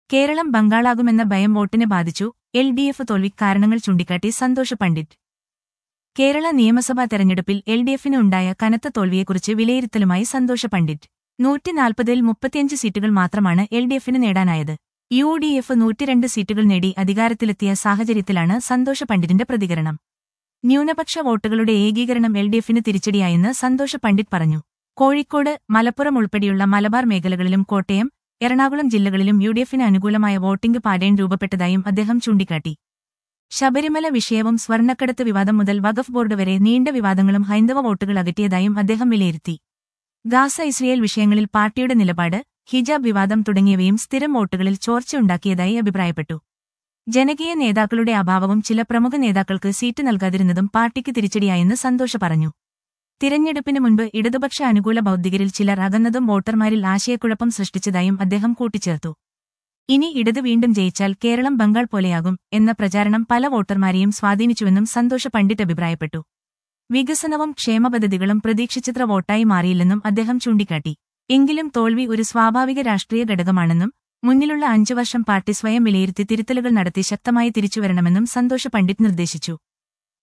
കേരളം ബംഗാളാകുമെന്ന ഭയം വോട്ടിനെ ബാധിച്ചു L D F തോൽവി കാരണങ്ങൾ ചൂണ്ടിക്കാട്ടി സന്തോഷ് പണ്ഡിറ്റ് കേരള നിയമസഭാ തെരഞ്ഞെടുപ്പിൽ എൽ ഡി എഫിന് ഉണ്ടായ കനത്ത തോൽവിയെക്കുറിച്ച് വിലയിരുത്തലുമായി സന്തോഷ പണ്ഡിറ്റ് നൂറ്റിനാൽപ്പതിൽ മുപ്പത്തിയഞ്ച് സീറ്റുകൾ മാത്രമാണ് എൽ ഡി എഫിന് നേടാനായത് യു ഡി എഫ് നൂറ്റിരണ്ട് സീറ്റുകൾ നേടി അധികാരത്തിലെത്തിയ സാഹചര്യത്തിലാണ് സന്തോഷ പണ്ഡിറ്റിന്റെ പ്രതികരണം ന്യൂനപക്ഷ വോട്ടുകളുടെ ഏകീകരണം എൽ ഡി എഫിന് തിരിച്ചടിയായെന്ന് സന്തോഷ പണ്ഡിറ്റ് പറഞ്ഞു കോഴിക്കോട് മലപ്പുറം ഉൾപ്പെടെയുള്ള മലബാർ മേഖലകളിലും കോട്ടയം എറണാകുളം ജില്ലകളിലും യു ഡി എഫിന് അനുകൂലമായ വോട്ടിംഗ് പാറ്റേൺ രൂപപ്പെട്ടതായും അദ്ദേഹം ചൂണ്ടിക്കാട്ടി ശബരിമല വിഷയവും സ്വർണ്ണക്കടത്ത് വിവാദം മുതൽ വഖഫ് ബോർഡ് വരെ നീണ്ട വിവാദങ്ങളും ഹൈന്ദവ വോട്ടുകൾ അകറ്റിയതായും അദ്ദേഹം വിലയിരുത്തി ഗാസ ഇസ്രയേൽ വിഷയങ്ങളിൽ പാർട്ടിയുടെ നിലപാട് ഹിജാബ് വിവാദം തുടങ്ങിയവയും സ്ഥിരം വോട്ടുകളിൽ ചോർച്ചയുണ്ടാക്കിയതായി അഭിപ്രായപ്പെട്ടു ജനകീയ നേതാക്കളുടെ അഭാവവും ചില പ്രമുഖ നേതാക്കൾക്ക് സീറ്റ് നൽകാതിരുന്നതും പാർട്ടിക്ക് തിരിച്ചടിയായെന്ന് സന്തോഷ പറഞ്ഞു തിരഞ്ഞെടുപ്പിന് മുൻപ് ഇടതുപക്ഷ അനുകൂല ബൗദ്ധികരിൽ ചിലർ അകന്നതും വോട്ടർമാരിൽ ആശയക്കുഴപ്പം സൃഷ്ടിച്ചതായും അദ്ദേഹം കൂട്ടിച്ചേർത്തു ഇനി ഇടത് വീണ്ടും ജയിച്ചാൽ കേരളം ബംഗാൾ പോലെയാകും എന്ന പ്രചാരണം പല വോട്ടർമാരെയും സ്വാധീനിച്ചുവെന്നും സന്തോഷ പണ്ഡിറ്റ് അഭിപ്രായപ്പെട്ടു വികസനവും ക്ഷേമപദ്ധതികളും പ്രതീക്ഷിച്ചത്ര വോട്ടായി മാറിയില്ലെന്നും അദ്ദേഹം ചൂണ്ടിക്കാട്ടി എങ്കിലും തോൽവി ഒരു സ്വാഭാവിക രാഷ്ട്രീയ ഘടകമാണെന്നും മുന്നിലുള്ള അഞ്ചു വർഷം പാർട്ടി സ്വയം വിലയിരുത്തി തിരുത്തലുകൾ നടത്തി ശക്തമായി തിരിച്ചുവരണമെന്നും സന്തോഷ പണ്ഡിറ്റ് നിർദ്ദേശിച്ചു